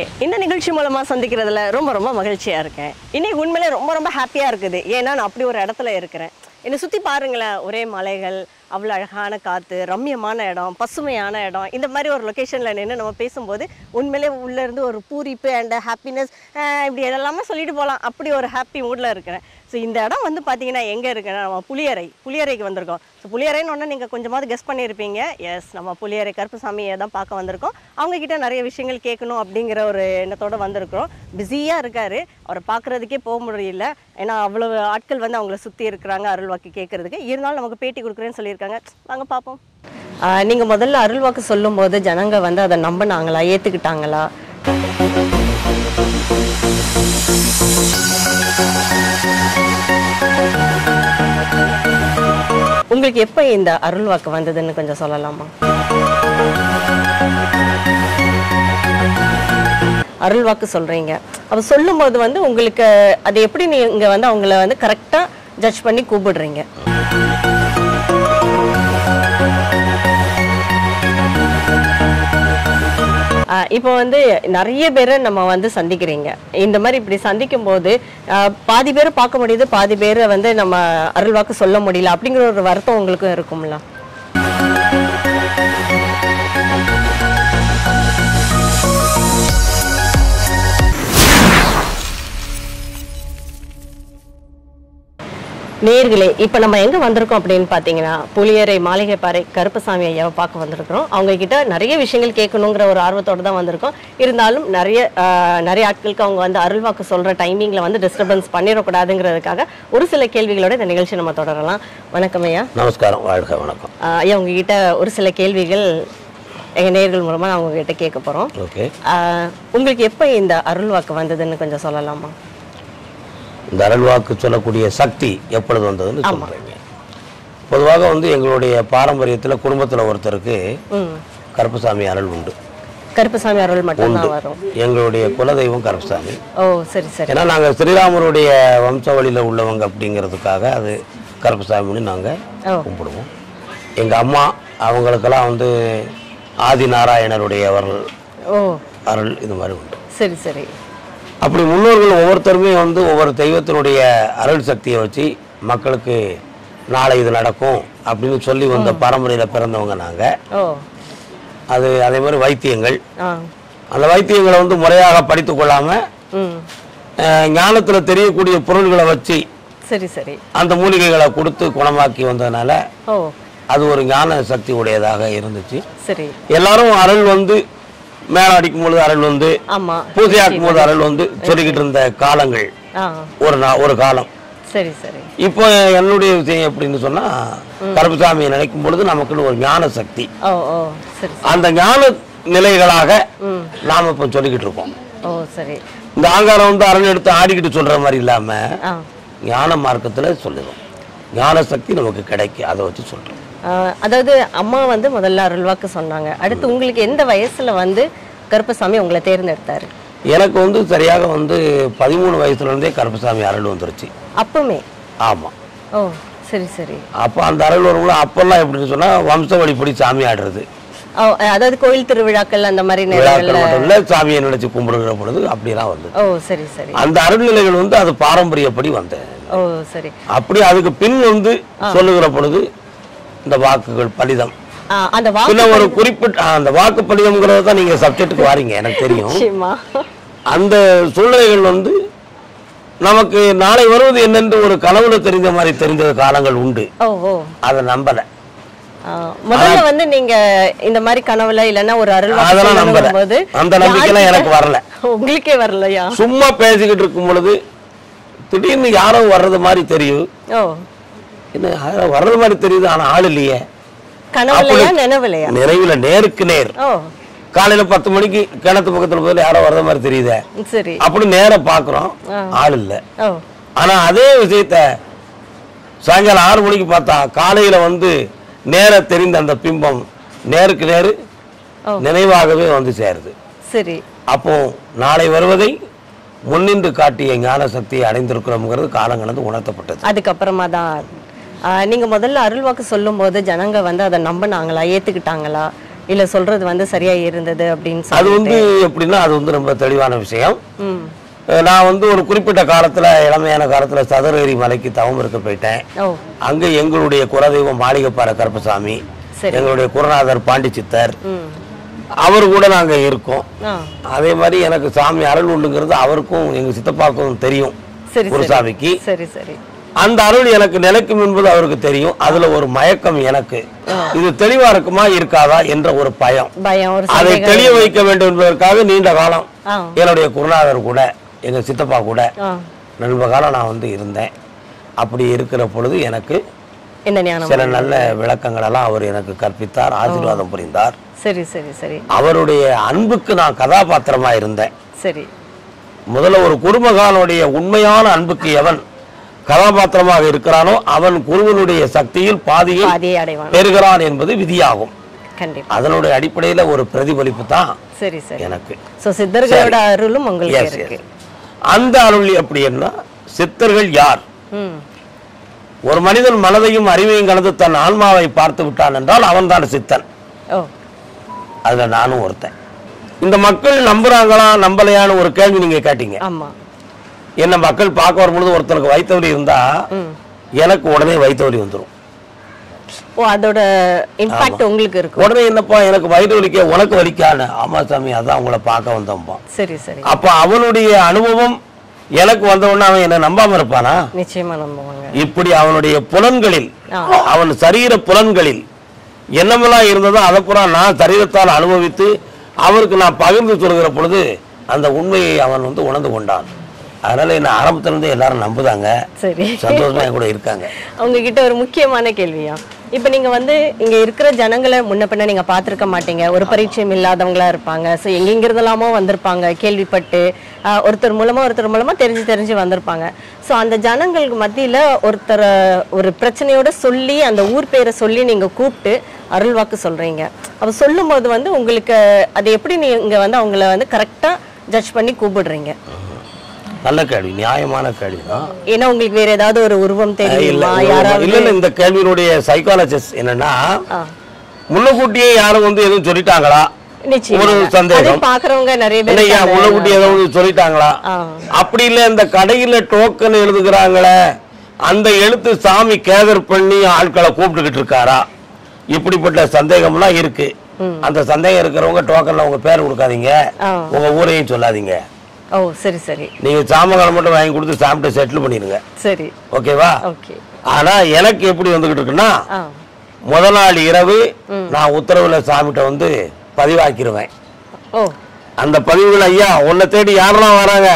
இந்த நிகழ்ச்சி மூலமா சந்திக்கிறதுல ரொம்ப ரொம்ப மகிழ்ச்சியா இருக்கேன் இன்னைக்கு உண்மையிலே ரொம்ப ரொம்ப ஹாப்பியா இருக்குது ஏன்னா நான் அப்படி ஒரு இடத்துல இருக்கிறேன் என்னை சுத்தி பாருங்களேன் ஒரே மலைகள் அவ்வளோ அழகான காற்று ரம்மியமான இடம் பசுமையான இடம் இந்த மாதிரி ஒரு லொக்கேஷனில் நின்று நம்ம பேசும்போது உண்மையிலே உள்ளே இருந்து ஒரு பூரிப்பு அண்ட் ஹாப்பினஸ் இப்படி எல்லாமே சொல்லிட்டு போகலாம் அப்படி ஒரு ஹாப்பி மூடில் இருக்கிறேன் ஸோ இந்த இடம் வந்து பார்த்தீங்கன்னா எங்கே இருக்குன்னா நம்ம புளியரை புளியரைக்கு வந்திருக்கோம் ஸோ புளியரைன்னு ஒன்று நீங்கள் கொஞ்சமாவது கெஸ் பண்ணியிருப்பீங்க எஸ் நம்ம புளியரை கருப்புசாமியை தான் பார்க்க வந்திருக்கோம் அவங்க கிட்ட நிறைய விஷயங்கள் கேட்கணும் அப்படிங்கிற ஒரு எண்ணத்தோட வந்திருக்கிறோம் பிஸியாக இருக்காரு அவரை பார்க்குறதுக்கே போக முடியல ஏன்னா அவ்வளவு ஆட்கள் வந்து அவங்கள சுற்றி இருக்கிறாங்க அருள்வாக்கு கேட்கறதுக்கு இருந்தாலும் நமக்கு பேட்டி கொடுக்குறேன்னு சொல்லியிருக்காங்க வாங்க பார்ப்போம் நீங்கள் முதல்ல அருள்வாக்கு சொல்லும்போது ஜனங்க வந்து அதை நம்பினாங்களா ஏற்றுக்கிட்டாங்களா உங்களுக்கு எப்போ இந்த அருள்வாக்கு வந்ததுன்னு கொஞ்சம் சொல்லலாமா அருள்வாக்கு சொல்றீங்க அப்ப சொல்லும்போது வந்து உங்களுக்கு அது எப்படி நீங்க வந்து அவங்கள வந்து கரெக்டா ஜட்ஜ் பண்ணி கூப்பிடுறீங்க ஆஹ் இப்போ வந்து நிறைய பேரை நம்ம வந்து சந்திக்கிறீங்க இந்த மாதிரி இப்படி சந்திக்கும் போது ஆஹ் பாதி பேரை பார்க்க முடியுது பாதி பேரை வந்து நம்ம அருள்வாக்கு சொல்ல முடியல அப்படிங்கிற ஒரு வருத்தம் உங்களுக்கும் இருக்கும்ல நேர்களே இப்போ நம்ம எங்க வந்திருக்கோம் அப்படின்னு பார்த்தீங்கன்னா புளியரை மாளிகைப்பாறை கருப்பசாமி ஐயாவை பார்க்க வந்திருக்கிறோம் அவங்க கிட்ட நிறைய விஷயங்கள் கேட்கணுங்கிற ஒரு ஆர்வத்தோட தான் வந்திருக்கோம் இருந்தாலும் நிறைய ஆஹ், நிறைய ஆட்களுக்கு அவங்க வந்து அருள்வாக்கு சொல்ற டைமிங்ல வந்து டிஸ்டர்பன்ஸ் பண்ணிடக்கூடாதுங்கிறதுக்காக ஒரு சில கேள்விகளோட இந்த நிகழ்ச்சி நம்ம தொடரலாம் வணக்கம் ஐயா நமஸ்காரம் வாழ்க வணக்கம் ஆஹ், ஐயா உங்ககிட்ட ஒரு சில கேள்விகள் எங்க நேர்கள் மூலமா நான் உங்ககிட்ட கேட்க போறோம் ஓகே ஆஹ், உங்களுக்கு எப்போ இந்த அருள்வாக்கு வந்ததுன்னு கொஞ்சம் சொல்லலாமா இந்த அருள்வாக்கு சொல்லக்கூடிய சக்தி எப்பொழுது வந்ததுன்னு சொல்றீங்க பொதுவாக வந்து எங்களுடைய பாரம்பரியத்தில் குடும்பத்தில் ஒருத்தருக்கு ம் கருப்பசாமி அருள் உண்டு கருப்பசாமி அருள் மட்டும்தான் வரும் எங்களுடைய குலதெய்வம் கருப்பசாமி ஓ சரி சரி ஏன்னா நாங்கள் ஸ்ரீராமருடைய வம்சாவளியில் உள்ளவங்க அப்படிங்கிறதுக்காக அது கருப்பசாமின்னு நாங்கள் ஓ கும்பிடுவோம் எங்கள் அம்மா அவங்களுக்கெல்லாம் வந்து ஆதி நாராயணருடைய அவர்கள் ஓ அருள் இது மாதிரி உண்டு சரி சரி அப்படி முன்னோர்கள் ஒவ்வொருத்தருமே வந்து ஒவ்வொரு தெய்வத்தினுடைய அருள் சக்தியை வச்சு மக்களுக்கு நாளை இது நடக்கும் அப்படின்னு சொல்லி வந்த பாரம்பரியத்தில் பிறந்தவங்க நாங்கள் ஓ அது அதே மாதிரி வைத்தியங்கள் ஆ அந்த வைத்தியங்களை வந்து முறையாக படித்து கொள்ளாமல் ம் ஞானத்தில் தெரியக்கூடிய பொருள்களை வச்சு சரி சரி அந்த மூலிகைகளை கொடுத்து குணமாக்கி வந்ததுனால ஓ அது ஒரு ஞான சக்தி உடையதாக இருந்துச்சு சரி எல்லாரும் அருள் வந்து மேலே அடிக்கும் பொழுது அருள் வந்து ஆமா பூஜையாக்கும் போது அருள் வந்து சொல்லிக்கிட்டு இருந்த காலங்கள் ஆ ஒரு நா ஒரு காலம் சரி சரி இப்போ என்னுடைய விஷயம் எப்படின்னு சொன்னா கருப்பசாமியை நினைக்கும் பொழுது நமக்குன்னு ஒரு ஞான சக்தி ஓ ஓ சரி அந்த ஞான நிலைகளாக ம் நாம இப்போ சொல்லிக்கிட்டு இருக்கோம் ஓ சரி இந்த ஆங்காரம் வந்து அரண் எடுத்து ஆடிக்கிட்டு சொல்ற மாதிரி இல்லாம ஆ ஞான மார்க்கத்துல சொல்லுறோம் ஞான சக்தி நமக்கு கிடைக்கும் அதை வச்சு சொல்றோம் ஆ, அதாவது அம்மா வந்து முதல்ல அருள்வாக்கு சொன்னாங்க அடுத்து உங்களுக்கு எந்த வயசுல வந்து கருப்பசாமி உங்களை தேர்ந்தெடுத்தாரு எனக்கு வந்து சரியாக வந்து பதிமூணு வயசுல இருந்தே கருப்பசாமி அருள் வந்துருச்சு அப்பவுமே ஆமா ஓ சரி சரி அப்போ அந்த அருள் வரும்போது அப்பெல்லாம் எப்படின்னு சொன்னா வம்ச வழிப்படி சாமி ஆடுறது ஓ அதாவது கோயில் திருவிழாக்கள் அந்த மாதிரி விழாக்கள் நேரங்கள்ல மட்டும் இல்ல சாமியை நினைச்சு கும்பிடுகிற பொழுது அப்படிலாம் வந்தது ஓ சரி சரி அந்த அருள்நிலைகள் வந்து அது பாரம்பரியப்படி வந்தது ஓ சரி அப்படி அதுக்கு பின் வந்து சொல்லுகிற பொழுது இந்த வாக்குகள் பலிதம் ஆ, அந்த வாக்கு பின்ன ஒரு குறிப்பிட்ட ஆ, அந்த வாக்கு பலிதம்ங்கிறத தான் நீங்க சப்ஜெக்ட்டுக்கு வாரீங்க எனக்கு தெரியும் நிச்சயமா அந்த சூழ்நிலைகள் வந்து நமக்கு நாளை வருவது என்னென்று ஒரு கனவுல தெரிந்த மாதிரி தெரிந்த காலங்கள் உண்டு ஓ ஓ அதை நம்பல ஆ, முதல்ல வந்து நீங்க இந்த மாதிரி கனவுல இல்லைன்னா ஒரு அருள் அதெல்லாம் நம்பல போது அந்த நம்பிக்கைலாம் எனக்கு வரல உங்களுக்கே வரலையா சும்மா பேசிக்கிட்டு இருக்கும் பொழுது திடீர்னு யாரோ வர்றது மாதிரி தெரியும் ஓ என்ன யாரோ வர்றது மாதிரி தெரியுது ஆனா ஆள் இல்லையே கனவுலையா நினைவுலையா நிறைவுல நேருக்கு நேர் ஓ காலையில பத்து மணிக்கு கிணத்து பக்கத்துல போய் யாரோ வர்ற மாதிரி தெரியுதே சரி அப்படி நேரா பாக்குறோம் ஆள் இல்ல ஓ ஆனா அதே விஷயத்த சாயங்காலம் ஆறு மணிக்கு பார்த்தா காலையில வந்து நேர தெரிந்த அந்த பிம்பம் நேருக்கு நேரு ஓ. நினைவாகவே வந்து சேருது சரி அப்போ நாளை வருவதை முன்னின்று காட்டிய ஞான சக்தியை அடைந்திருக்கிறோம்ங்கிறது காலங்கடந்து உணர்த்தப்பட்டது அதுக்கப்புறமா தான் ஆ, நீங்க முதல்ல அருள்வாக்கு சொல்லும்போது ஜனங்க வந்து அதை நம்பினாங்களா ஏத்துக்கிட்டாங்களா இல்ல சொல்றது வந்து சரியா இருந்தது அப்படின்னு அது சொல்லி வந்து எப்படின்னா அது வந்து ரொம்ப தெளிவான விஷயம் ம் அஹ் நான் வந்து ஒரு குறிப்பிட்ட காலத்துல இளமையான காலத்துல சதுரகிரி மலைக்கு தவம் இருக்க போயிட்டேன் ஓ அங்க எங்களுடைய குலதெய்வம் மாளிகைப்பாறை கருப்பசாமி சரி. எங்களுடைய குருநாதர் பாண்டி சித்தர் ம் அவர் கூட நாங்க இருக்கோம் ஆ அதே மாதிரி எனக்கு சாமி அருள் உண்டுங்கிறது அவருக்கும் எங்க சித்தப்பாவுக்கும் தெரியும் சரி சரி குருசாமிக்கு சரி சரி அந்த அருள் எனக்கு நிலைக்கும் என்பது அவருக்கு தெரியும் அதுல ஒரு மயக்கம் எனக்கு இது தெளிவா இருக்குமா இருக்காதா என்ற ஒரு பயம் பயம் ஒரு அதை சந்தேகம் தெளிய வைக்க வேண்டும் என்பதற்காக நீண்ட காலம் ஆ என்னுடைய குருநாதர் கூட எங்க சித்தப்பா கூட ஆ நண்ப காலம் நான் வந்து இருந்தேன் அப்படி இருக்கிற பொழுது எனக்கு என்ன ஞானம் சில நல்ல விளக்கங்கள் எல்லாம் அவர் எனக்கு கற்பித்தார் ஆசீர்வாதம் புரிந்தார் சரி சரி சரி அவருடைய அன்புக்கு நான் கதாபாத்திரமா இருந்தேன் சரி முதல்ல ஒரு குருமகானுடைய உண்மையான அன்புக்கு எவன் கதாபாத்திரமாக இருக்கிறானோ அவன் குருவனுடைய சக்தியில் பாதியை பாதியை அடைவான் பெறுகிறான் என்பது விதியாகும் கண்டிப்பா அதனுடைய அடிப்படையில ஒரு பிரதிபலிப்பு தான் சரி சரி எனக்கு சோ சித்தர்களோட அருளும் உங்களுக்கு Yes, இருக்கு yes. அந்த அருள் எப்படின்னா சித்தர்கள் யார் ம் ஒரு மனிதன் மனதையும் அறிவையும் கலந்து தன் ஆன்மாவை பார்த்து விட்டான் என்றால் அவன்தான் சித்தன் ஓ அதுல நானும் ஒருத்தன் இந்த மக்கள் நம்புறாங்களா நம்பலையான்னு ஒரு கேள்வி நீங்க கேட்டீங்க ஆமா என்ன மக்கள் பார்க்க வரும்பொழுது ஒருத்தனுக்கு வயிற்று இருந்தா ம் எனக்கு உடனே வயிற்று வலி வந்துடும் ஓ அதோட இம்பாக்ட் உங்களுக்கு இருக்கும் உடனே என்னப்பா எனக்கு வயிறு வலிக்க உனக்கு வலிக்கான்னு ஆமா சாமி அதான் உங்களை பார்க்க வந்தோம்ப்பா சரி சரி அப்ப அவனுடைய அனுபவம் எனக்கு வந்த உடனே அவன் என்ன நம்பாம இருப்பானா நிச்சயமா நம்புவாங்க இப்படி அவனுடைய புலன்களில் ஆ. அவன் சரீர புலன்களில் என்னமெல்லாம் இருந்ததோ அதை பூரா நான் சரீரத்தால் அனுபவித்து அவருக்கு நான் பகிர்ந்து சொல்கிற பொழுது அந்த உண்மையை அவன் வந்து உணர்ந்து கொண்டான் அதனால என்ன ஆரம்பத்துல இருந்து எல்லாரும் நம்புதாங்க சரி சந்தோஷமா என் கூட இருக்காங்க உங்ககிட்ட ஒரு முக்கியமான கேள்வியா இப்ப நீங்க வந்து இங்க இருக்கிற ஜனங்களை முன்ன பின்ன நீங்க பார்த்திருக்க மாட்டீங்க ஒரு பரிச்சயம் இல்லாதவங்களா இருப்பாங்க ஸோ எங்கெங்கிருந்தெல்லாமோ வந்திருப்பாங்க கேள்விப்பட்டு ஆஹ், ஒருத்தர் மூலமா ஒருத்தர் மூலமா தெரிஞ்சு தெரிஞ்சு வந்திருப்பாங்க ஸோ அந்த ஜனங்களுக்கு மத்தியில ஒருத்தர் ஒரு பிரச்சனையோட சொல்லி அந்த ஊர் பேரை சொல்லி நீங்க கூப்பிட்டு அருள்வாக்கு சொல்றீங்க அப்ப சொல்லும்போது வந்து உங்களுக்கு அது எப்படி நீங்க வந்து அவங்கள வந்து கரெக்டா ஜட்ஜ் பண்ணி கூப்பிடுறீங்க நல்ல கேள்வி நியாயமான கேள்வி தான் ஏன்னா உங்களுக்கு வேற ஏதாவது ஒரு உருவம் இல்ல தெரியுமா இல்ல, யாராவது இல்ல இந்த கேள்வியினுடைய சைக்காலஜிஸ்ட் என்னன்னா ஆ. முன்னக்கூட்டியே யாரும் வந்து எதுவும் சொல்லிட்டாங்களா நிச்சயமா ஒரு சந்தேகம். அதை பாக்குறவங்க நிறைய பேர் இல்லையா இருக்காங்க. முன்னக்கூட்டி ஏதாவது சொல்லிட்டாங்களா ஆ. அப்படி இல்ல இந்த கடையில டோக்கன் எழுதுகிறாங்களே அந்த எழுத்து சாமி கேதர் பண்ணி ஆட்களை கூப்பிட்டுக்கிட்டு இருக்காரா இப்படிப்பட்ட சந்தேகம்லாம் இருக்கு அந்த சந்தேகம் இருக்கிறவங்க டோக்கன்ல உங்க பேர் கொடுக்காதீங்க ஆ. உங்க ஊரையும் சொல்லாதீங்க ஓ சரி சரி நீங்க சாமகாலம் மட்டும் வாங்கி கொடுத்து சாப்பிட்டு செட்டில் பண்ணிடுங்க சரி ஓகேவா ஓகே ஆனா எனக்கு எப்படி வந்துகிட்டு இருக்குன்னா ஆ முதல் நாள் இரவு நான் உத்தரவுல சாமிகிட்ட வந்து பதிவாக்கிடுவேன் ஓ அந்த பதிவுகள் ஐயா உன்னை தேடி யாரெல்லாம் வராங்க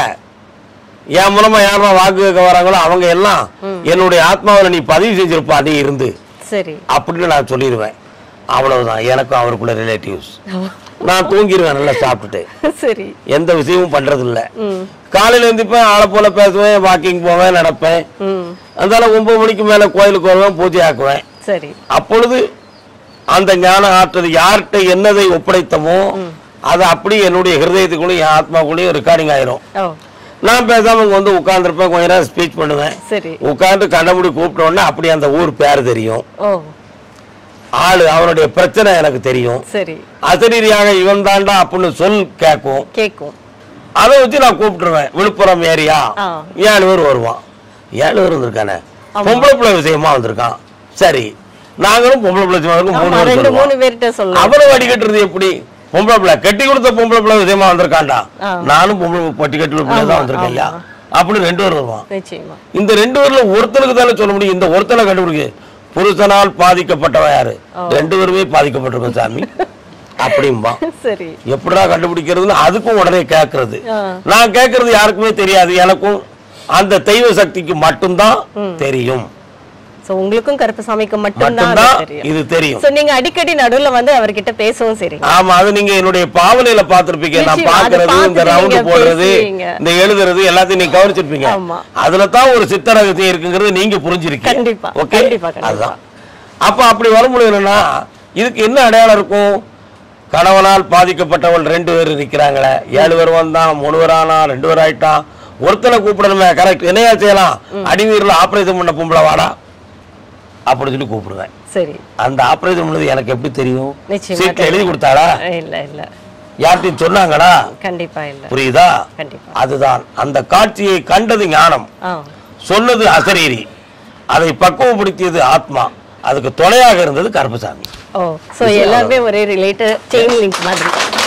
என் மூலமா யாரெல்லாம் வாக்கு கேட்க வராங்களோ அவங்க எல்லாம் என்னுடைய ஆத்மாவில் நீ பதிவு செஞ்சிருப்பா நீ இருந்து சரி அப்படின்னு நான் சொல்லிடுவேன் அவ்வளவுதான் எனக்கும் அவருக்குள்ள ரிலேட்டிவ்ஸ் நான் தூங்கிடுவேன் நல்லா சாப்பிட்டுட்டு சரி எந்த விஷயமும் பண்றது இல்ல ம் காலையில எழுந்திப்பேன் ஆளை போல பேசுவேன் வாக்கிங் போவேன் நடப்பேன் ம் அதனால ஒன்பது மணிக்கு மேல கோயிலுக்கு வருவேன் பூஜை ஆக்குவேன் சரி அப்பொழுது அந்த ஞான ஆற்றல் யார்கிட்ட என்னதை ஒப்படைத்தமோ அது அப்படி என்னுடைய ஹிருதயத்துக்குள்ளேயும் என் ஆத்மாக்குள்ளேயும் ரெக்கார்டிங் ஆயிரும் ஓ நான் பேசாம இங்க வந்து உட்கார்ந்துருப்பேன் கொஞ்ச நேரம் ஸ்பீச் பண்ணுவேன் சரி உட்கார்ந்து கண்டபடி கூப்பிட்ட உடனே அப்படி அந்த ஊர் பேர் தெரியும் ஓ ஆளு அவனுடைய பிரச்சனை எனக்கு தெரியும் சரி அசரீரியாக இவன் தாண்டா அப்படின்னு சொல் கேட்கும் கேக்கும் அதை வச்சு நான் கூப்பிட்டுருவேன் விழுப்புரம் ஏரியா ஆ. ஏழு பேர் வருவான் ஏழு பேர் வந்திருக்கானே பொம்பளை பிள்ளை விஷயமா வந்திருக்கான் சரி நாங்களும் பொம்பளை பிள்ளை விஷயமா இருக்கோம் மூணு ஆமா பேர் ரெண்டு சொல்லுவோம் மூணு பேர்கிட்ட சொல்லலாம் அவ்வளவு வடிகட்டுறது எப்படி பொம்பளை பிள்ளை கட்டி கொடுத்த பொம்பளை பிள்ளை விஷயமா வந்திருக்கான்டா ஆ. நானும் பொம்பளை பட்டி கட்டி பிள்ளை தான் வந்திருக்கேன் ஐயா அப்படி ரெண்டு பேர் வருவான் நிச்சயமா இந்த ரெண்டு பேர்ல ஒருத்தனுக்கு தானே சொல்ல முடியும் இந்த ஒருத்தனை கண்டுபிடிக்க புருஷனால் பாதிக்கப்பட்டவன் யாரு ரெண்டு பேருமே பாதிக்கப்பட்டிருக்கோம் சாமி அப்படிம்பா சரி எப்படிடா கண்டுபிடிக்கிறதுன்னு அதுக்கும் உடனே கேட்கறது ஆ. நான் கேட்கறது யாருக்குமே தெரியாது எனக்கும் அந்த தெய்வ சக்திக்கு மட்டும்தான் தெரியும் சோ உங்களுக்கும் கருப்பசாமிக்கு மட்டும்தான் அது மட்டும்தான் தெரியும் இது தெரியும் சோ நீங்க அடிக்கடி நடுவுல வந்து அவர்கிட்ட பேசவும் சரி ஆமா அது நீங்க என்னுடைய பாவனையில பாத்திருப்பீங்க நான் நிச்சயமா, அதை பாக்குறது இந்த பார்த்துட்டு ரவுண்டு நீங்க போடுறது பேசுவீங்க. இந்த எழுதுறது எல்லாத்தையும் நீங்க கவனிச்சிருப்பீங்க ஆமா. அதுல தான் ஒரு சித்தரகத்தையும் இருக்குங்கிறது நீங்க புரிஞ்சிருக்கீங்க கண்டிப்பா, ஓகே கண்டிப்பா, கண்டிப்பா. அதுதான் அப்ப அப்படி வரும்போது என்னன்னா இதுக்கு என்ன அடையாளம் இருக்கும் கணவனால் பாதிக்கப்பட்டவள் ரெண்டு பேர் நிக்கிறாங்களே ஏழு பேர் வந்தான் மூணு பேர் ஆனா ரெண்டு பேர் ஆயிட்டான் ஒருத்தனை கூப்பிடணுமே கரெக்ட் என்னையா செய்யலாம் அடிவீரில் ஆபரேஷன் பண்ண பொம்பளை வாடா அப்படி சொல்லி கூப்பிடுவேன் சரி அந்த ஆபரேஷன் பண்ணது எனக்கு எப்படி தெரியும் நிச்சயமா சீட்ல எழுதி கொடுத்தாளா இல்ல இல்ல யார்ட்டையும் சொன்னாங்களா கண்டிப்பா இல்ல புரியுதா கண்டிப்பா அதுதான் அந்த காட்சியை கண்டது ஞானம் ஆ சொன்னது அசரீரி அதை பக்குவப்படுத்தியது ஆத்மா அதுக்கு துணையாக இருந்தது கருப்பசாமி ஓ சோ எல்லாருமே ஒரே ரிலேட்டட் செயின் லிங்க் மாதிரி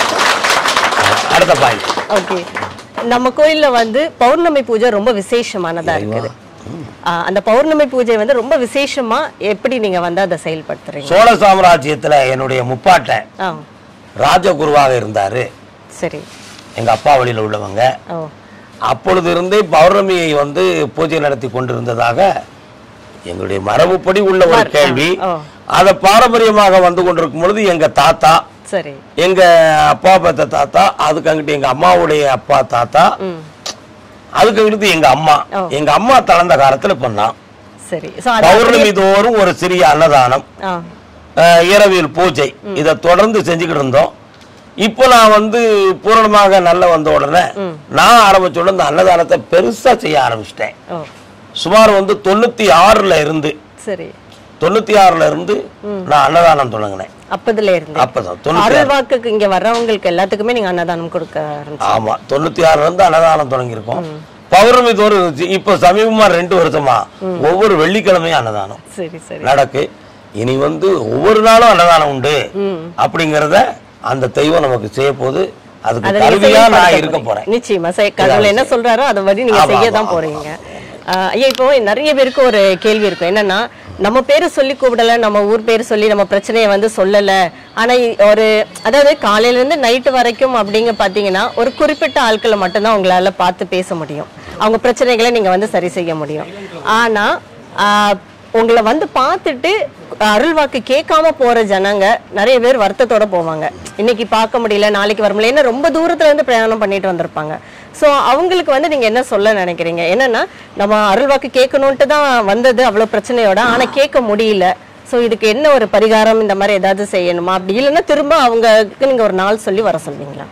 அடுத்த பாயிண்ட் ஓகே நம்ம கோயில்ல வந்து பௌர்ணமி பூஜை ரொம்ப விசேஷமானதா இருக்குது ஆ, அந்த பௌர்ணமி பூஜை வந்து ரொம்ப விசேஷமா எப்படி நீங்க வந்து அதை செயல்படுத்துறீங்க சோழ சாம்ராஜ்யத்துல என்னுடைய முப்பாட்டன் ஆ ராஜகுருவாக இருந்தாரு சரி எங்க அப்பா வழியில உள்ளவங்க ஓ அப்பொழுது இருந்தே பௌர்ணமியை வந்து பூஜை நடத்தி கொண்டிருந்ததாக எங்களுடைய மரபுப்படி உள்ள ஒரு கேள்வி ஓ அதை பாரம்பரியமாக வந்து கொண்டிருக்கும் பொழுது எங்க தாத்தா சரி எங்க அப்பா பார்த்த தாத்தா அதுக்கு அங்கிட்டு எங்க அம்மாவுடைய அப்பா தாத்தா ம் அதுக்கு அங்கிட்டு எங்க அம்மா ஓ. எங்க அம்மா தளர்ந்த காலத்துல பண்ணான் சரி சோ அது பௌர்ணமி தோறும் ஒரு சிறிய அன்னதானம் ஆ அஹ், இரவியல் பூஜை இதை தொடர்ந்து செஞ்சுக்கிட்டு இருந்தோம் இப்போ நான் வந்து பூரணமாக நல்ல வந்த உடனே நான் ஆரம்பிச்ச உடனே இந்த அன்னதானத்தை பெருசா செய்ய ஆரம்பிச்சிட்டேன் ஓ சுமார் வந்து தொண்ணூத்தி ஆறுல இருந்து சரி தொண்ணூத்தி ஆறுல இருந்து நான் அன்னதானம் தொடங்கினேன் அப்பதுல இருந்து அப்பதான் தொண்ணூத்தி அருள் வாக்குக்கு இங்க வர்றவங்களுக்கு எல்லாத்துக்குமே நீங்க அன்னதானம் கொடுக்க ஆரம்பிச்சு ஆமா தொண்ணூத்தி ஆறுல இருந்து அன்னதானம் தொடங்கியிருக்கோம் பௌர்ணமி தோறும் இருந்துச்சு இப்போ சமீபமா ரெண்டு வருஷமா ஒவ்வொரு வெள்ளிக்கிழமையும் அன்னதானம் சரி சரி நடக்கு இனி வந்து ஒவ்வொரு நாளும் அன்னதானம் உண்டு ம் அப்படிங்கறத அந்த தெய்வம் நமக்கு செய்ய போகுது அதுக்கு அதை நீங்க கருவியா நான் செயல்படுத்த இருக்க போறீங்க. போறேன் நிச்சயமா செய்- கடவுள் என்ன சொல்றாரோ அதை படி நீங்க ஆமா, செய்ய ஆமா, தான் போறீங்க ஆஹ் ஐயா இப்போ நிறைய பேருக்கு ஒரு கேள்வி இருக்கும் என்னன்னா நம்ம பேரு சொல்லி கூப்பிடல நம்ம ஊர் பேர் சொல்லி நம்ம பிரச்சனையை வந்து சொல்லல ஆனா இ- ஒரு அதாவது காலையில இருந்து நைட்டு வரைக்கும் அப்படிங்க பாத்தீங்கன்னா ஒரு குறிப்பிட்ட ஆட்களை மட்டும்தான் உங்களால பார்த்து பேச முடியும் அவங்க பிரச்சனைகளை நீங்க வந்து சரி செய்ய முடியும் ஆனா ஆஹ் உங்களை வந்து பார்த்துட்டு அருள்வாக்கு கேட்காம போற ஜனங்க நிறைய பேர் வருத்தத்தோட போவாங்க இன்னைக்கு பார்க்க முடியல நாளைக்கு வர முடியல ஏன்னா ரொம்ப தூரத்துல இருந்து பிரயாணம் பண்ணிட்டு வந்திருப்பாங்க ஸோ அவங்களுக்கு வந்து நீங்க என்ன சொல்ல நினைக்கிறீங்க என்னன்னா நம்ம அருள்வாக்கு கேட்கணுன்ட்டு தான் வந்தது அவ்வளவு பிரச்சனையோட ஆனா கேட்க முடியல ஸோ இதுக்கு என்ன ஒரு பரிகாரம் இந்த மாதிரி ஏதாவது செய்யணுமா அப்படி இல்லைன்னா திரும்ப அவங்களுக்கு நீங்க ஒரு நாள் சொல்லி வர சொல்வீங்களா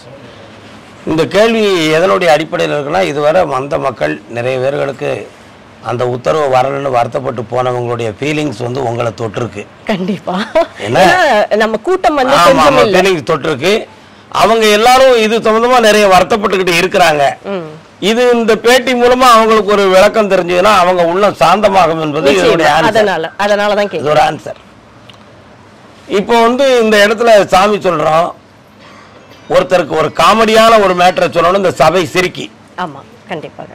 இந்த கேள்வி எதனுடைய அடிப்படையில் இருக்குன்னா இதுவரை வந்த மக்கள் நிறைய பேர்களுக்கு அந்த உத்தரவு வரலன்னு வருத்தப்பட்டு போனவங்களுடைய ஃபீலிங்ஸ் வந்து உங்களை தொட்டிருக்கு கண்டிப்பா என்ன? ஏன்னா நம்ம கூட்டம் வந்து ஆமா கொஞ்சம் ஆமா இல்ல ஃபீலிங்ஸ் தொட்டிருக்கு அவங்க எல்லாரும் இது சம்பந்தமா நிறைய வருத்தப்பட்டுக்கிட்டு இருக்கிறாங்க ம் இது இந்த பேட்டி மூலமா அவங்களுக்கு ஒரு விளக்கம் தெரிஞ்சதுன்னா அவங்க உள்ளம் சாந்தமாகும் என்பது இதனுடைய நிச்சயமா. ஆன்சர் அதனால அதனாலதான் இது கேட்குறேன் ஒரு ஆன்சர் இப்போ வந்து இந்த இடத்துல சாமி சொல்றோம் ஒருத்தருக்கு ஒரு காமெடியான ஒரு மேட்டரை சொல்லணும் இந்த சபை சிரிக்கி ஆமா கண்டிப்பாக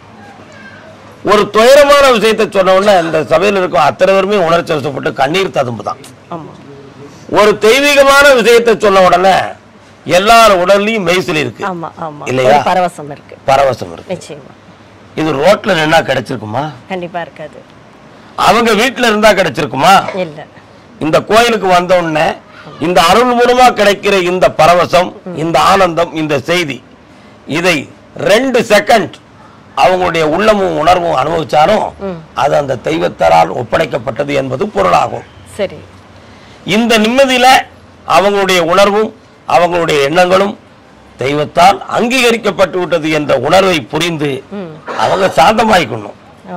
ஒரு துயரமான விஷயத்தை சொன்ன உடனே இந்த சபையில் இருக்கும் அத்தனை பேருமே உணர்ச்சி வசப்பட்டு கண்ணீர் ததும்பு தான் ஆமா ஒரு தெய்வீகமான விஷயத்தை சொன்ன உடனே எல்லார் உடல்லையும் மெய்சில் இருக்கு ஆமா ஆமா இல்லையா? ஒரு பரவசம் இருக்கு பரவசம் இருக்கு நிச்சயமா இது ரோட்ல நின்னா கிடைச்சிருக்குமா கண்டிப்பா இருக்காது அவங்க வீட்டுல இருந்தா கிடைச்சிருக்குமா இல்ல இந்த கோயிலுக்கு வந்த உடனே இந்த அருள் மூலமா கிடைக்கிற இந்த பரவசம் இந்த ஆனந்தம் இந்த செய்தி இதை ரெண்டு செகண்ட் அவங்களுடைய உள்ளமும் உணர்வும் அனுபவிச்சாலும் அது அந்த தெய்வத்தாரால் ஒப்படைக்கப்பட்டது என்பது பொருளாகும் சரி இந்த நிம்மதியில அவங்களுடைய உணர்வும் அவங்களுடைய எண்ணங்களும் தெய்வத்தால் அங்கீகரிக்கப்பட்டு விட்டது என்ற உணர்வை புரிந்து அவங்க சாந்தமாயிக்கணும் ஓ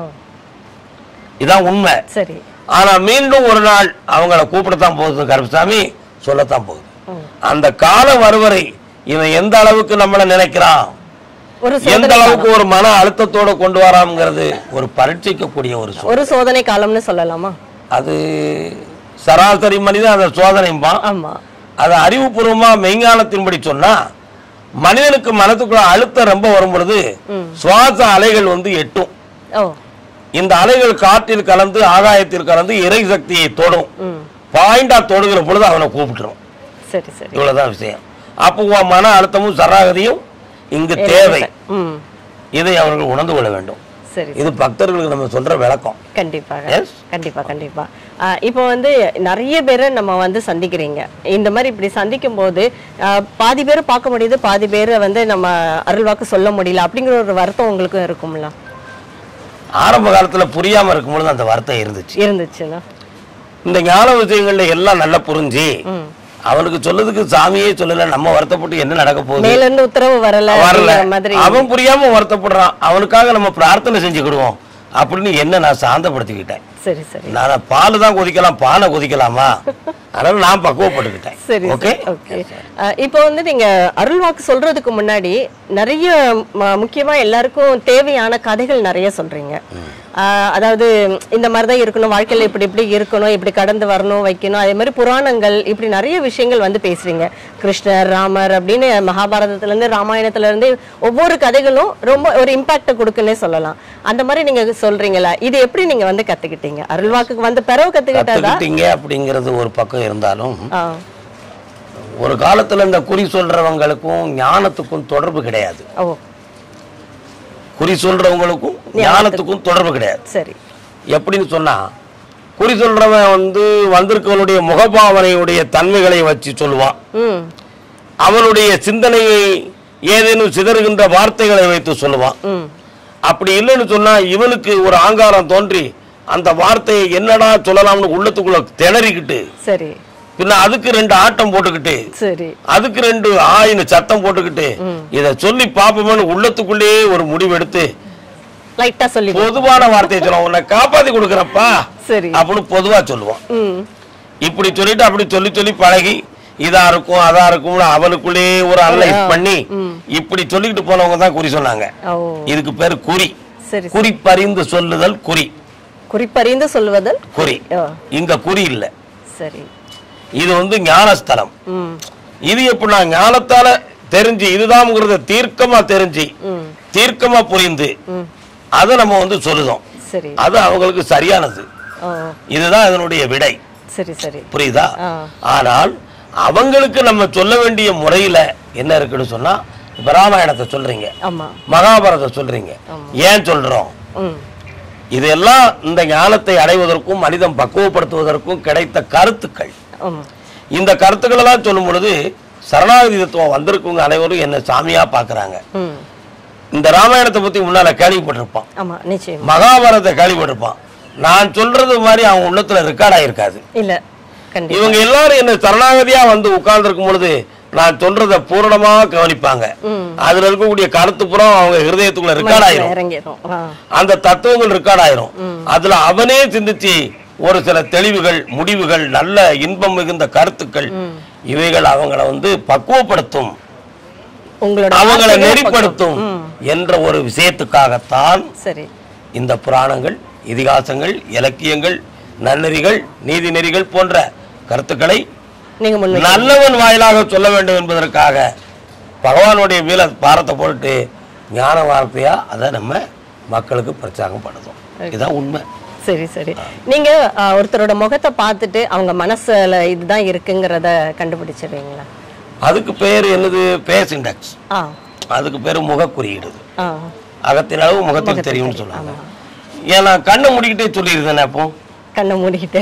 இதான் உண்மை சரி ஆனா மீண்டும் ஒரு நாள் அவங்கள கூப்பிடத்தான் போகுது கருப்பசாமி சொல்லத்தான் போகுது ம். அந்த காலம் வருவரை இவன் எந்த அளவுக்கு நம்மள நினைக்கிறான் ஒரு எந்த சோதனை அளவுக்கு ஒரு மன அழுத்தத்தோட கொண்டு வராம்ங்கிறது ஒரு பரீட்சைக்கக்கூடிய ஒரு சூழல். ஒரு சோதனை காலம்னு சொல்லலாமா அது சராசரி மனிதன் அதை சோதனைம்பான் ஆமா அது அறிவுபூர்வமா மெய்ஞானத்தின்படி சொன்னா மனிதனுக்கு மனத்துக்குள்ள அழுத்தம் ரொம்ப வரும் பொழுது சுவாச அலைகள் வந்து எட்டும் ஓ இந்த அலைகள் காற்றில் கலந்து ஆகாயத்தில் கலந்து இறை சக்தியை தொடும் ம் பாயிண்டா தொடுகிற பொழுது அவனை கூப்பிட்டுரும் சரி சரி இவ்வளவுதான் விஷயம் அப்போ உன் மன அழுத்தமும் சராகதியும் இங்கு தேவை ம் இதை அவர்கள் உணர்ந்து கொள்ள வேண்டும் சரி இது பக்தர்களுக்கு நம்ம சொல்ற விளக்கம் கண்டிப்பாக Yes. கண்டிப்பா கண்டிப்பா ஆஹ் இப்போ வந்து நிறைய பேரை நம்ம வந்து சந்திக்கிறீங்க இந்த மாதிரி இப்படி சந்திக்கும் போது ஆஹ் பாதி பேரை பார்க்க முடியுது பாதி பேரை வந்து நம்ம அருள்வாக்கு சொல்ல முடியல அப்படிங்கிற ஒரு வருத்தம் உங்களுக்கும் இருக்கும்ல ஆரம்ப காலத்துல புரியாம இருக்கும்பொழுது அந்த வார்த்தை இருந்துச்சு இருந்துச்சுன்னா இந்த ஞான விஷயங்கள்ல எல்லாம் நல்லா புரிஞ்சு ம் அவனுக்கு சொல்லதுக்கு சாமியே சொல்லல நம்ம வருத்தப்பட்டு என்ன நடக்க போகுது மேல இருந்து உத்தரவு வரல வரல அப்படிங்கிற மாதிரி அவன் புரியாம வருத்தப்படுறான் அவனுக்காக நம்ம பிரார்த்தனை செஞ்சுக்கிடுவோம் அப்படின்னு என்ன நான் சாந்தப்படுத்திக்கிட்டேன் சரி சரி நான் பால் தான் கொதிக்கலாம் பானை கொதிக்கலாமா அதனால நான் பக்குவப்பட்டுக்கிட்டேன் சரி ஓகே ஓகே இப்போ வந்து நீங்க அருள்வாக்கு சொல்றதுக்கு முன்னாடி நிறைய ம- முக்கியமா எல்லாருக்கும் தேவையான கதைகள் நிறைய சொல்றீங்க அஹ், அதாவது இந்த மாதிரி தான் இருக்கணும் வாழ்க்கையில இப்படி இப்படி இருக்கணும் இப்படி கடந்து வரணும் வைக்கணும் அதே மாதிரி புராணங்கள் இப்படி நிறைய விஷயங்கள் வந்து பேசுறீங்க கிருஷ்ணர் ராமர் அப்படின்னு மகாபாரதத்துல இருந்து ராமாயணத்துல இருந்து ஒவ்வொரு கதைகளும் ரொம்ப ஒரு இம்பாக்ட கொடுக்குன்னே சொல்லலாம் அந்த மாதிரி நீங்க சொல்றீங்களா இது எப்படி நீங்க வந்து கத்துக்கிட்டீங்க அருள்வாக்குக்கு வந்து பிறகு கத்துக்கிட்டதா கத்துக்கிட்டீங்க அப்படிங்கிறது ஒரு பக்கம் இருந்தாலும் ஆ ஒரு காலத்துல இந்த குறி சொல்றவங்களுக்கும் ஞானத்துக்கும் தொடர்பு கிடையாது ஓ குறி சொல்றவங்களுக்கும் ஞானத்துக்கும் தொடர்பு கிடையாது சரி எப்படின்னு சொன்னா குறி சொல்றவன் வந்து வந்திருக்கவனுடைய முகபாவனையுடைய தன்மைகளை வச்சு சொல்லுவான் ம் அவனுடைய சிந்தனையை ஏதேனும் சிதறுகின்ற வார்த்தைகளை வைத்து சொல்லுவான் ம் அப்படி இல்லைன்னு சொன்னா இவனுக்கு ஒரு ஆங்காரம் தோன்றி அந்த வார்த்தையை என்னடா சொல்லலாம்னு உள்ளத்துக்குள்ள திணறிக்கிட்டு சரி பின்ன அதுக்கு ரெண்டு ஆட்டம் போட்டுக்கிட்டு சரி அதுக்கு ரெண்டு ஆயின்னு சத்தம் போட்டுக்கிட்டு இத சொல்லி பாப்போம்னு உள்ளத்துக்குள்ளேயே ஒரு முடிவெடுத்து லைட்டா சொல்லி பொதுவான வார்த்தையை சொல்லுவான் உன்னை காப்பாத்தி கொடுக்குறப்பா சரி அப்படின்னு பொதுவா சொல்லுவான் ம் இப்படி சொல்லிட்டு அப்படி சொல்லி சொல்லி பழகி இதா இருக்கும் அதா இருக்கும்னு அவனுக்குள்ளேயே ஒரு அனலைஸ் பண்ணி இப்படி சொல்லிக்கிட்டு போனவங்க தான் குறி சொன்னாங்க ஓ இதுக்கு பேரு குறி சரி குறி பறிந்து சொல்லுதல் குறி குறிப்பறிந்து சொல்வதல் குறி ஓ இங்க குறி இல்ல சரி இது வந்து ஞானஸ்தலம் ம் இது எப்படின்னா ஞானத்தால தெரிஞ்சு இதுதான்ங்கிறத தீர்க்கமா தெரிஞ்சு ம் தீர்க்கமா புரிந்து ம் அதை நம்ம வந்து சொல்லுதோம் சரி அது அவங்களுக்கு சரியானது ஓ இதுதான் இதனுடைய விடை சரி சரி புரியுதா ஆ ஆனால் அவங்களுக்கு நம்ம சொல்ல வேண்டிய முறையில என்ன இருக்குன்னு சொன்னா இப்ப ராமாயணத்தை சொல்றீங்க ஆமா மகாபாரதம் சொல்றீங்க ஏன் சொல்றோம் ம் இதெல்லாம் இந்த ஞானத்தை அடைவதற்கும் மனிதன் பக்குவப்படுத்துவதற்கும் கிடைத்த கருத்துக்கள் ம் இந்த கருத்துக்களை எல்லாம் சொல்லும் பொழுது சரணாகதி தத்துவம் வந்திருக்கவங்க அனைவரும் என்ன சாமியா பாக்குறாங்க ம் இந்த ராமாயணத்தை பத்தி முன்னால கேள்விப்பட்டிருப்பான் ஆமா நிச்சயம் மகாபாரதத்தை கேள்விப்பட்டிருப்பான் நான் சொல்றது மாதிரி அவன் உள்ளத்துல ரெக்கார்ட் ஆயிருக்காது இல்ல கண்டிப்பா இவங்க எல்லாரும் என்ன சரணாகதியா வந்து உட்கார்ந்துருக்கும் பொழுது நான் சொல்றத பூரணமா கவனிப்பாங்க ம் அதுல இருக்கக்கூடிய கருத்து புறம் அவங்க ஹிருதயத்துக்குள்ள ரெக்கார்ட் ஆயிரும் இறங்கிடும் ஆ அந்த தத்துவங்கள் ரெக்கார்ட் ஆயிரும் அதுல அவனே சிந்திச்சு ஒரு சில தெளிவுகள் முடிவுகள் நல்ல இன்பம் மிகுந்த கருத்துக்கள் இவைகள் அவங்கள வந்து பக்குவப்படுத்தும் உங்களோட அவங்களை வார்த்தைகள் நெறிப்படுத்தும் என்ற ஒரு விஷயத்துக்காகத்தான் சரி இந்த புராணங்கள் இதிகாசங்கள் இலக்கியங்கள் நன்னெறிகள் நீதிநெறிகள் போன்ற கருத்துக்களை நீங்க முன்வை நல்லவன் வாயிலாக சொல்ல வேண்டும் என்பதற்காக பகவானுடைய மேல பாரத்தை போட்டு ஞான வார்த்தையா அதை நம்ம மக்களுக்கு பிரச்சாரம் பண்ணுதோம் இதுதான் உண்மை சரி சரி நீங்க ஆ, ஒருத்தரோட முகத்தை பார்த்துட்டு அவங்க மனசுல இதுதான் இருக்குங்கிறத கண்டுபிடிச்சிடுவீங்களா அதுக்கு பேர் என்னது பேஸ் இண்டெக்ஸ் ஆ அதுக்கு பேர் முக குறியீடு ஆ அகத்தின் அளவு முகத்தில் தெரியும்னு சொல்லுவாங்க ஏன்னா கண்ணை மூடிக்கிட்டே சொல்லிடுறேன் அப்போ கண்ணை மூடிக்கிட்டு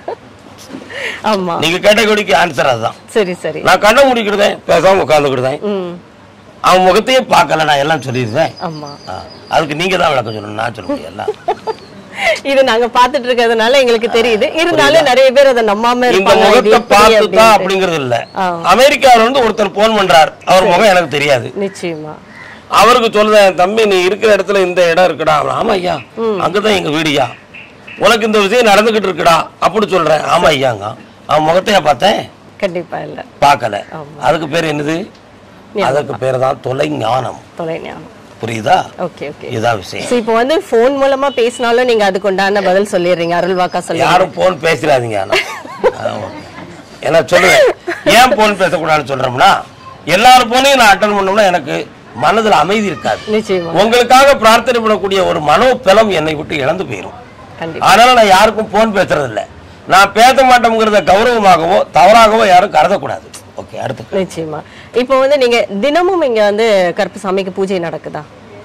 ஆமா நீங்க கேட்டகரிக்கு ஆன்சர் அதுதான் சரி சரி நான் கண்ணை மூடிக்கிடுதேன் பேசாம உட்காந்துக்கிடுதேன் ம் அவன் முகத்தையே பார்க்கல நான் எல்லாம் சொல்லிடுறேன் ஆமா ஆ, அதுக்கு நீங்க தான் விளக்கம் சொல்லணும் நான் சொல்ல முடியல இது நாங்க பாத்துட்டு இருக்கிறதுனால எங்களுக்கு தெரியுது இருந்தாலும் நிறைய பேர் அதை நம்பாம இந்த இருப்பாங்க இது முகத்தை எப்படி பார்த்து தான் அப்படின்ட்டு. அப்படிங்கிறது இல்ல ஆ. அமெரிக்கால இருந்து ஒருத்தர் போன் பண்றார் அவர் முகம் எனக்கு தெரியாது நிச்சயமா அவருக்கு சொல்லுதேன் தம்பி நீ இருக்கிற இடத்துல இந்த இடம் இருக்குடா அவன், ஆமா ஐயா அங்கதான் எங்க வீடுயா உனக்கு இந்த விஷயம் நடந்துகிட்டு இருக்குடா அப்படி சொல்றேன் ஆமா ஐயாங்க அவன் முகத்தையா பார்த்தேன் கண்டிப்பா இல்ல பார்க்கல அதுக்கு பேர் என்னது அதுக்கு பேர் தான் தொலை ஞானம் தொலை ஞானம் புரியுதா ஓகே ஓகே இதுதான் விஷயம் சோ இப்போ வந்து ஃபோன் மூலமா பேசினாலும் நீங்க அதுக்கு உண்டான பதில் சொல்லிடுறீங்க அருள்வாக்கா சொல்லி யாரும் போன் பேசிடாதீங்க ஆனா ஆமா. ஏன்னா சொல்லுவேன் ஏன் போன் பேசக்கூடாதுன்னு சொல்றோம்னா எல்லாரும் போனையும் நான் அட்டன் பண்ணோம்னா எனக்கு மனதுல அமைதி இருக்காது நிச்சயமா உங்களுக்காக பிரார்த்தனை பண்ணக்கூடிய ஒரு மனோபலம் என்னை விட்டு இழந்து போயிடும் கண்டிப்பா அதனால நான் யாருக்கும் போன் பேசுறது இல்ல நான் பேச மாட்டோங்கிறத கௌரவமாகவோ தவறாகவோ யாரும் கருதக்கூடாது ஓகே அடுத்து நிச்சயமா இப்போ வந்து நீங்க தினமும் இங்க வந்து கருப்புசாமிக்கு பூஜை நடக்குதா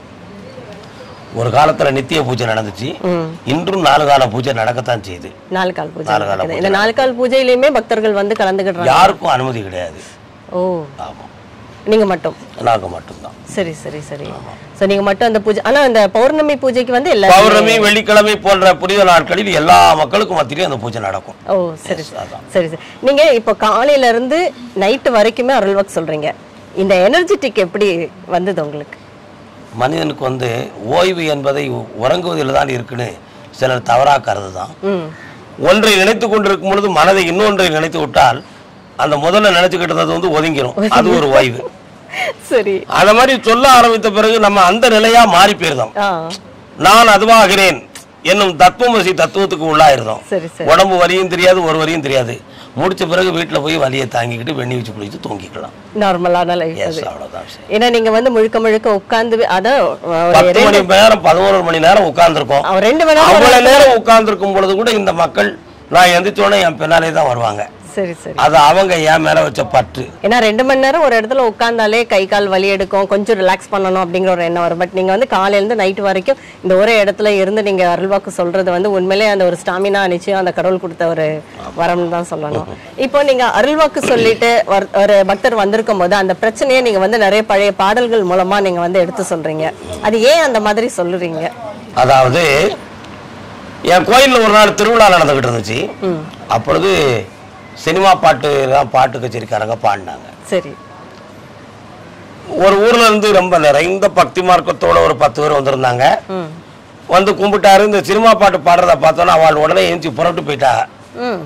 ஒரு காலத்துல நித்திய பூஜை நடந்துச்சு ம் இன்றும் நாலு கால பூஜை நடக்கத்தான் செய்யுது நாலு கால் பூஜை நாலு கால நடக்குது. இந்த நாலு கால் பூஜையிலயுமே பக்தர்கள் வந்து கலந்துக்கிடுறாங்க யாருக்கும் அனுமதி கிடையாது ஓ ஆமா நீங்க மட்டும் நாங்க மட்டும்தான் சரி சரி சரி சோ நீங்க மட்டும் அந்த பூஜை ஆனா அந்த பௌர்ணமி பூஜைக்கு வந்து எல்லாரும் பௌர்ணமி வெள்ளிக்கிழமை போன்ற புனித நாட்களில் எல்லா மக்களுக்கும் மத்தியிலும் அந்த பூஜை நடக்கும் ஓ சரி சரி சரி சரி நீங்க இப்போ காலையில இருந்து நைட்டு வரைக்குமே அருள்வாக் சொல்றீங்க இந்த எனர்ஜெட்டிக் எப்படி வந்தது உங்களுக்கு மனிதனுக்கு வந்து ஓய்வு என்பதை உறங்குவதில் தான் இருக்குன்னு சிலர் தவறாக கருதுதான் ம் ஒன்றை நினைத்து கொண்டிருக்கும் பொழுது மனதை இன்னொன்றை நினைத்து விட்டால் அந்த முதல்ல நினைச்சுக்கிட்டு இருந்தது வந்து ஒதுங்கிரும் அது ஒரு ஓய்வு சரி அந்த மாதிரி சொல்ல ஆரம்பித்த பிறகு நம்ம அந்த நிலையா மாறி போயிருந்தோம் ஆ நான் அதுவாகிறேன் என்னும் தத்துவமசி தத்துவத்துக்கு உள்ளாயிருந்தோம் சரி சரி உடம்பு வலியும் தெரியாது ஒரு வலியும் தெரியாது முடிச்ச பிறகு வீட்டுல போய் வலியை தாங்கிக்கிட்டு வெண்ணி வச்சு குளிச்சு தூங்கிக்கலாம் நார்மலான லைஃப் எஸ் அது அவ்வளவுதான் சரி. ஏன்னா நீங்க வந்து முழுக்க முழுக்க உட்கார்ந்து அதான் ஒரு பத்து மணி நேரம் பதினோரு மணி நேரம் உட்கார்ந்துருக்கோம் அவர் ரெண்டு மணி நேரம் அவ்வளவு நேரம் உட்கார்ந்துருக்கும் பொழுது கூட இந்த மக்கள் நான் எந்திரிச்சோடனே என் பின்னாலே தான் வருவாங்க சரி சரி அது அவங்க என் மேல வச்ச பற்று ஏன்னா ரெண்டு மணி நேரம் ஒரு இடத்துல உட்கார்ந்தாலே கை கால் வலி எடுக்கும் கொஞ்சம் ரிலாக்ஸ் பண்ணணும் அப்படிங்கிற ஒரு எண்ணம் வரும் பட் நீங்க வந்து காலையில இருந்து நைட் வரைக்கும் இந்த ஒரே இடத்துல இருந்து நீங்க அருள்வாக்கு சொல்றது வந்து உண்மையிலே அந்த ஒரு ஸ்டாமினா நிச்சயம் அந்த கடவுள் கொடுத்த ஒரு வரம்னு தான் சொல்லணும் இப்போ நீங்க அருள்வாக்கு சொல்லிட்டு ஒரு- ஒரு பக்தர் வந்திருக்கும் போது அந்த பிரச்சனையை நீங்க வந்து நிறைய பழைய பாடல்கள் மூலமா நீங்க வந்து எடுத்து சொல்றீங்க அது ஏன் அந்த மாதிரி சொல்லுறீங்க அதாவது என் கோயில்ல ஒரு நாள் திருவிழா நடந்துகிட்டு இருந்துச்சு அப்பொழுது சினிமா பாட்டு தான் பாட்டு கச்சேரிக்காரங்க பாடினாங்க சரி ஒரு ஊர்ல இருந்து ரொம்ப நிறைந்த பக்தி மார்க்கத்தோட ஒரு பத்து பேர் வந்திருந்தாங்க ம் வந்து கும்பிட்டாரு இந்த சினிமா பாட்டு பாடுறத பார்த்தோன்னா அவள் உடனே எழுந்துச்சு புறப்பட்டு போயிட்டா ம்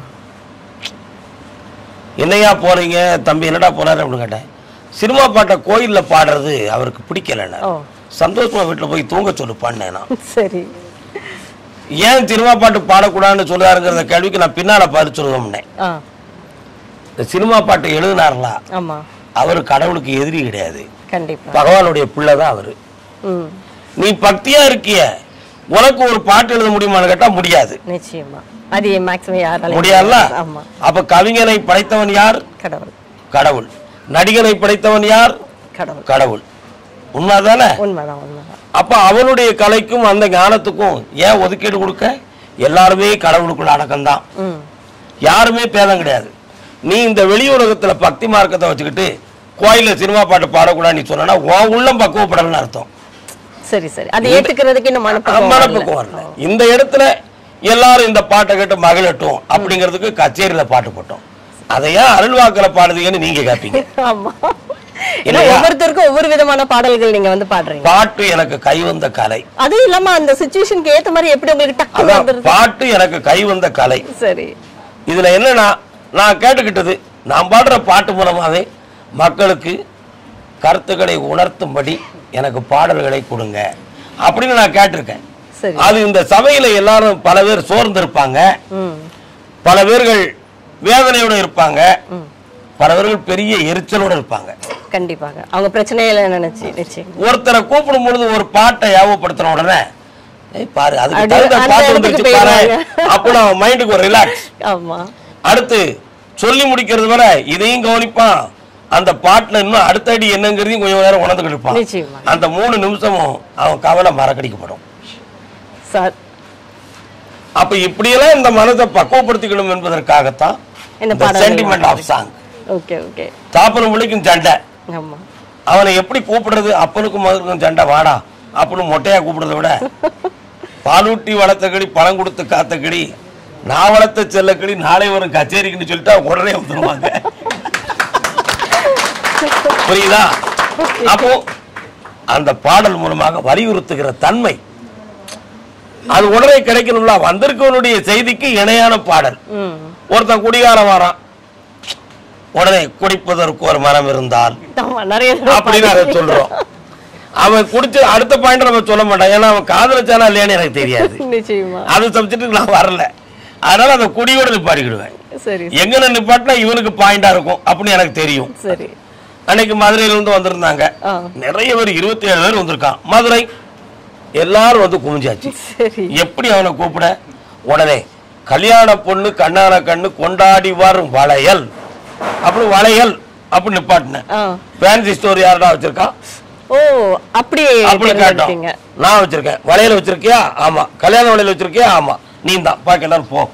என்னையா போறீங்க தம்பி என்னடா போனாரு அப்படின்னு கேட்டேன் சினிமா பாட்டை கோயில்ல பாடுறது அவருக்கு பிடிக்கலன்னு ஓ சந்தோஷமா வீட்டுல போய் தூங்க சொல்லு பாடினேன் நான் சரி ஏன் சினிமா பாட்டு பாடக்கூடாதுன்னு சொல்றாருங்கிற கேள்விக்கு நான் பின்னால பதில் சொல்லுவோம்னே ஆ இந்த சினிமா பாட்டு எழுதினார்களா ஆமா அவர் கடவுளுக்கு எதிரி கிடையாது கண்டிப்பா பகவானுடைய பிள்ளை தான் அவரு ம் நீ பக்தியா இருக்கிய உனக்கு ஒரு பாட்டு எழுத முடியுமான்னு கேட்டா முடியாது நிச்சயமா அது மேக்ஸிமம் யாராலையும் முடியாதுல்ல ஆமா அப்ப கவிஞனை படைத்தவன் யார் கடவுள் கடவுள் நடிகனை படைத்தவன் யார் கடவுள் கடவுள் உண்மைதானே உண்மைதான் உண்மைதான் அப்ப அவனுடைய கலைக்கும் அந்த ஞானத்துக்கும் ஏன் ஒதுக்கீடு கொடுக்க எல்லாருமே கடவுளுக்குள்ள அடக்கம்தான் ம் யாருமே பேதம் கிடையாது நீ இந்த வெளி உலகத்துல பக்தி மார்க்கத்தை வச்சுக்கிட்டு கோயில்ல சினிமா பாட்டு பாடக்கூடாது நீ சொன்னா உன் உள்ளம் பக்குவப்படலன்னு அர்த்தம் சரி சரி அதை ஏத்துக்கிறதுக்கு இன்னும் மனப்பக்குவம் வரல. மனப்பக்குவம் வரல இந்த இடத்துல எல்லாரும் இந்த பாட்டை கேட்டு மகிழட்டும் அப்படிங்கிறதுக்கு கச்சேரியில பாட்டு போட்டோம் அதை ஏன் அருள்வாக்கில பாடுதீங்கன்னு நீங்க கேட்பீங்க ஆமா ஏன்னா இல்லையா? ஒவ்வொருத்தருக்கும் ஒவ்வொரு விதமான பாடல்கள் நீங்க வந்து பாடுறீங்க பாட்டு எனக்கு கை வந்த கலை அதுவும் இல்லாம அந்த சுச்சுவேஷனுக்கு ஏத்த மாதிரி எப்படி உங்களுக்கு டக்குனு அதான் வந்துருது பாட்டு எனக்கு கை வந்த கலை சரி இதுல என்னன்னா நான் கேட்டுக்கிட்டது நான் பாடுற பாட்டு மூலமாவே மக்களுக்கு கருத்துக்களை உணர்த்தும்படி எனக்கு பாடல்களை கொடுங்க அப்படின்னு நான் கேட்டிருக்கேன் சரி அது இந்த சபையில எல்லாரும் பல பேர் சோர்ந்து இருப்பாங்க ம் பல பேர்கள் வேதனையோட இருப்பாங்க பல பேர்கள் பெரிய எரிச்சலோட இருப்பாங்க கண்டிப்பாக அவங்க பிரச்சனையில நினைச்சு நிச்சயம் ஒருத்தரை கூப்பிடும் பொழுது ஒரு பாட்டை ஞாபகப்படுத்தின உடனே ஏய் பாரு அதுக்கு அப்படி தகுந்த அந்த பாட்டு இடத்துக்கு வந்துருச்சு பாரு போயிடுவாங்க. அப்போ நான் மைண்டுக்கு ஒரு ரிலாக்ஸ் ஆமா அடுத்து சொல்லி முடிக்கிறது வரை இதையும் கவனிப்பான் அந்த பாட்டுல இன்னும் அடுத்த அடி என்னங்கிறதையும் கொஞ்சம் நேரம் உணர்ந்துக்கிட்டு இருப்பான் நிச்சயமா அந்த மூணு நிமிஷமும் அவன் கவலை மறக்கடிக்கப்படும் சார் அப்ப இப்படியெல்லாம் இந்த மனதை பக்குவப்படுத்திக்கணும் என்பதற்காகத்தான் இந்த இந்த பாடல்கள் sentiment of song okay okay தாப்பனும் பிள்ளைக்கும் சண்டை ஆமா அவனை எப்படி கூப்பிடுறது அப்பனுக்கும் மகனுக்கும் சண்டை வாடா அப்படின்னு மொட்டையா கூப்பிடுறத விட பாலூட்டி வளர்த்த கிளி பழம் கொடுத்து காத்த கிளி நான் வளர்த்த செல்ல கிளி நாளை வரும் கச்சேரிக்குன்னு சொல்லிட்டா உடனே வந்துருவாங்க புரியுதா அப்போ அந்த பாடல் மூலமாக வலியுறுத்துகிற தன்மை அது உடனே கிடைக்கணும்ல வந்திருக்கவனுடைய செய்திக்கு இணையான பாடல் ம் ஒருத்தன் குடிகாரம் வரான் உடனே குடிப்பதற்கு ஒரு மனம் இருந்தால் ஆமா நிறைய தடவை அப்படின்னு அதை சொல்றோம் அவன் குடிச்சு அடுத்த பாயிண்ட் நம்ம சொல்ல மாட்டான் ஏன்னா அவன் காதலிச்சானா இல்லையான்னு எனக்கு தெரியாது நிச்சயமா அது சப்ஜெக்ட்டுக்கு நான் வரல அதனால அந்த குடியோட நிப்பாட்டிக்கிடுவேன் சரி எங்க நிப்பாட்டினா இவனுக்கு பாயிண்டா இருக்கும் அப்படின்னு எனக்கு தெரியும் சரி அன்னைக்கு மதுரையில இருந்து வந்திருந்தாங்க ஆ நிறைய பேர் இருபத்தி ஏழு பேர் வந்திருக்கான் மதுரை எல்லாரும் வந்து குமிஞ்சாச்சு சரி எப்படி அவனை கூப்பிட உடனே கல்யாண பொண்ணு கண்ணான கண்ணு கொண்டாடி வரும் வளையல் அப்படி வளையல் அப்படி நிப்பாட்டினேன் ஆ ஃபேன்சி ஸ்டோர் யாரடா வச்சிருக்கான் ஓ அப்படி அப்படி கேட்டோம் தேர்ந்தெடுத்தீங்க நான் வச்சிருக்கேன் வளையல் வச்சிருக்கியா ஆமா கல்யாண வளையல் வச்சிருக்கியா ஆமா நீ தான் பாக்கெல்லாம் போ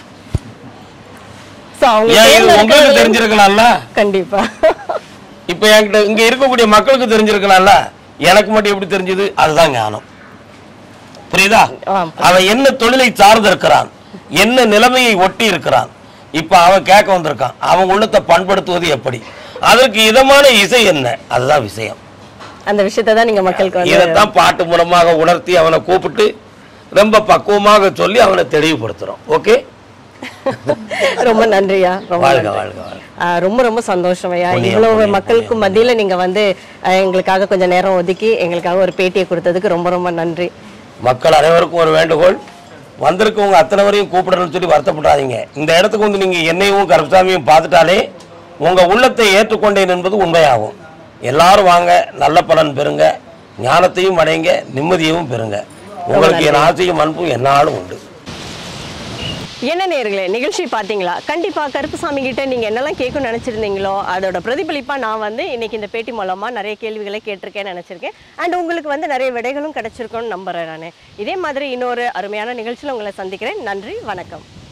So, அவங்க ஏன் இது உங்களுக்கு தேர்ந்தெடுக்கிறது- தெரிஞ்சிருக்கலாம்ல கண்டிப்பா இப்ப என்கிட்ட இங்க இருக்கக்கூடிய மக்களுக்கு தெரிஞ்சிருக்கலாம்ல எனக்கு மட்டும் எப்படி தெரிஞ்சது அதுதான் ஞானம் புரியுதா ஆ, அவன் என்ன தொழிலை சார்ந்திருக்கிறான் என்ன நிலைமையை ஒட்டி இருக்கிறான் இப்ப அவன் கேட்க வந்திருக்கான் அவன் உள்ளத்தை பண்படுத்துவது எப்படி அதற்கு இதமான இசை என்ன அதுதான் விஷயம் அந்த விஷயத்தை தான் நீங்க மக்களுக்கு வந்து இதைத்தான் பாட்டு மூலமாக உணர்த்தி அவனை கூப்பிட்டு ரொம்ப பக்குவமாக சொல்லி அவனை தெளிவுபடுத்துறோம் ஓகே ரொம்ப நன்றியா ரொம்ப வாழ்க நன்றி. வாழ்க வாழ்க ஆ, ரொம்ப ரொம்ப சந்தோஷம் ஐயா புண்ணியம், இவ்வளவு புண்ணியம், மக்களுக்கு மத்தியில நீங்க வந்து அஹ், எங்களுக்காக கொஞ்சம் நேரம் ஒதுக்கி எங்களுக்காக ஒரு பேட்டியை கொடுத்ததுக்கு ரொம்ப ரொம்ப நன்றி மக்கள் அனைவருக்கும் ஒரு வேண்டுகோள் வந்திருக்கவங்க அத்தனை வரையும் கூப்பிடணும்னு சொல்லி வருத்தப்படாதீங்க இந்த இடத்துக்கு வந்து நீங்க என்னையும் கருப்பசாமியும் பார்த்துட்டாலே உங்க உள்ளத்தை ஏற்றுக்கொண்டேன் என்பது உண்மையாகும் எல்லாரும் வாங்க நல்ல பலன் பெறுங்க ஞானத்தையும் அடைங்க நிம்மதியையும் பெறுங்க உங்களுக்கு என் ஆசையும் அன்பும் என்னாலும் உண்டு என்ன நேர்களே நிகழ்ச்சி பார்த்தீங்களா கண்டிப்பா கருப்புசாமி கிட்ட நீங்க என்னெல்லாம் கேட்கணும்னு நினைச்சிருந்தீங்களோ அதோட பிரதிபலிப்பா நான் வந்து இன்னைக்கு இந்த பேட்டி மூலமா நிறைய கேள்விகளை கேட்டிருக்கேன்னு நினைச்சிருக்கேன் அண்ட் உங்களுக்கு வந்து நிறைய விடைகளும் கிடைச்சிருக்கும்னு நம்புறேன் நான் இதே மாதிரி இன்னொரு அருமையான நிகழ்ச்சியில் உங்களை சந்திக்கிறேன் நன்றி வணக்கம்